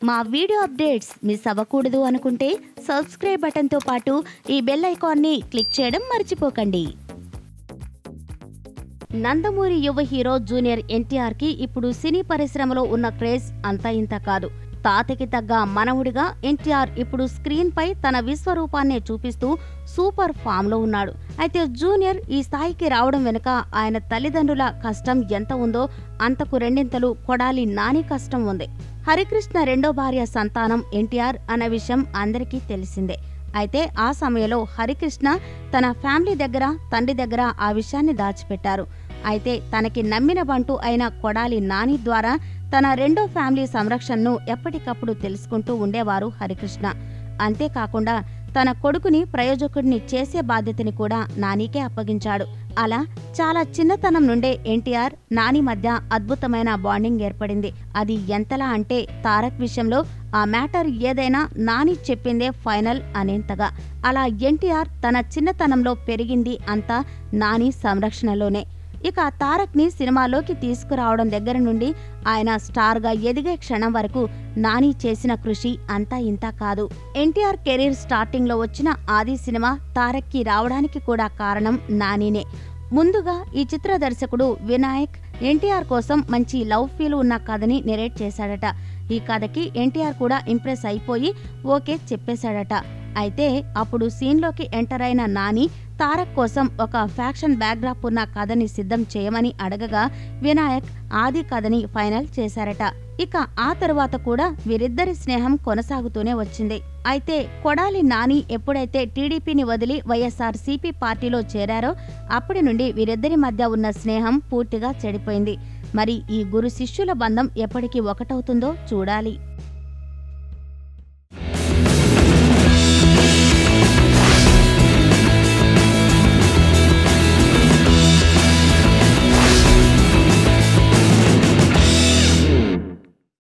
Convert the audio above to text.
మా video updates miss అవ్వకూడదు అనుకుంటే సబ్స్క్రైబ్ బటన్తో పాటు ఈ బెల్ ఐకాన్ని క్లిక్ చేయడం మర్చిపోకండి నందమూరి యువ హీరో జూనియర్ ఎన్టీఆర్ కి ఇప్పుడు సినీ పరిశ్రమలో ఉన్న క్రేజ్ అంతా ఇంత కాదు తాతకి తగ్గ మనవుడిగా ఎన్టీఆర్ ఇప్పుడు స్క్రీన్ పై తన విశ్వరూపాన్నే చూపిస్తూ సూపర్ ఫామ్ లో ఉన్నాడు అయితే జూనియర్ ఈ స్థాయికి రావడం వెనుక ఆయన తల్లిదండ్రుల కష్టం ఎంత ఉందో అంతకు రెండింతలు కొడాలి నాని కష్టం ఉంది హరికృష్ణ రెండో భార్య సంతానం ఎన్టీఆర్ అన్న విషయం అందరికీ తెలిసిందే అయితే ఆ సమయంలో హరికృష్ణ తన ఫ్యామిలీ దగ్గర తండ్రి దగ్గర ఆ విషయాన్ని దాచిపెట్టారు అయితే తనకి నమ్మిన బంటు అయిన కొడాలి నాని ద్వారా తన రెండో ఫ్యామిలీ సంరక్షణను ఎప్పటికప్పుడు తెలుసుకుంటూ ఉండేవారు హరికృష్ణ అంతేకాకుండా తన కొడుకుని ప్రయోజకుడిని చేసే బాధ్యతని కూడా నానికే అప్పగించాడు అలా చాలా చిన్నతనం నుండే ఎన్టీఆర్ నాని మధ్య అద్భుతమైన బాండింగ్ ఏర్పడింది అది ఎంతలా అంటే తారక్ విషయంలో ఆ మ్యాటర్ ఏదైనా నాని చెప్పిందే ఫైనల్ అనేంతగా అలా ఎన్టీఆర్ తన చిన్నతనంలో పెరిగింది అంతా నాని సంరక్షణలోనే ఇక తారక్ ని సినిమాలోకి తీసుకురావడం దగ్గర నుండి ఆయన స్టార్ గా ఎదిగే క్షణం వరకు నాని చేసిన కృషి అంతా ఇంతా కాదు ఎన్టీఆర్ కెరీర్ స్టార్టింగ్ లో వచ్చిన ఆది సినిమా తారక్ కి రావడానికి కూడా కారణం నానినే ముందుగా ఈ చిత్ర దర్శకుడు వినాయక్ ఎన్టీఆర్ కోసం మంచి లవ్ ఫీల్ ఉన్న కథని నెరేట్ చేశాడట ఈ కథకి ఎన్టీఆర్ కూడా ఇంప్రెస్ అయిపోయి ఓకే చెప్పేశాడట అయితే అప్పుడు సీన్లోకి ఎంటర్ అయిన నాని తారక్ కోసం ఒక ఫ్యాక్షన్ బ్యాక్డ్రాప్ ఉన్న కథని సిద్ధం చేయమని అడగగా వినాయక్ ఆది కథని ఫైనల్ చేశారట ఇక ఆ తరువాత కూడా వీరిద్దరి స్నేహం కొనసాగుతూనే వచ్చింది అయితే కొడాలి నాని ఎప్పుడైతే టీడీపీని వదిలి వైఎస్ఆర్ సిపి పార్టీలో చేరారో అప్పటి నుండి వీరిద్దరి మధ్య ఉన్న స్నేహం పూర్తిగా చెడిపోయింది మరి ఈ గురు శిష్యుల బంధం ఎప్పటికీ ఒకటవుతుందో చూడాలి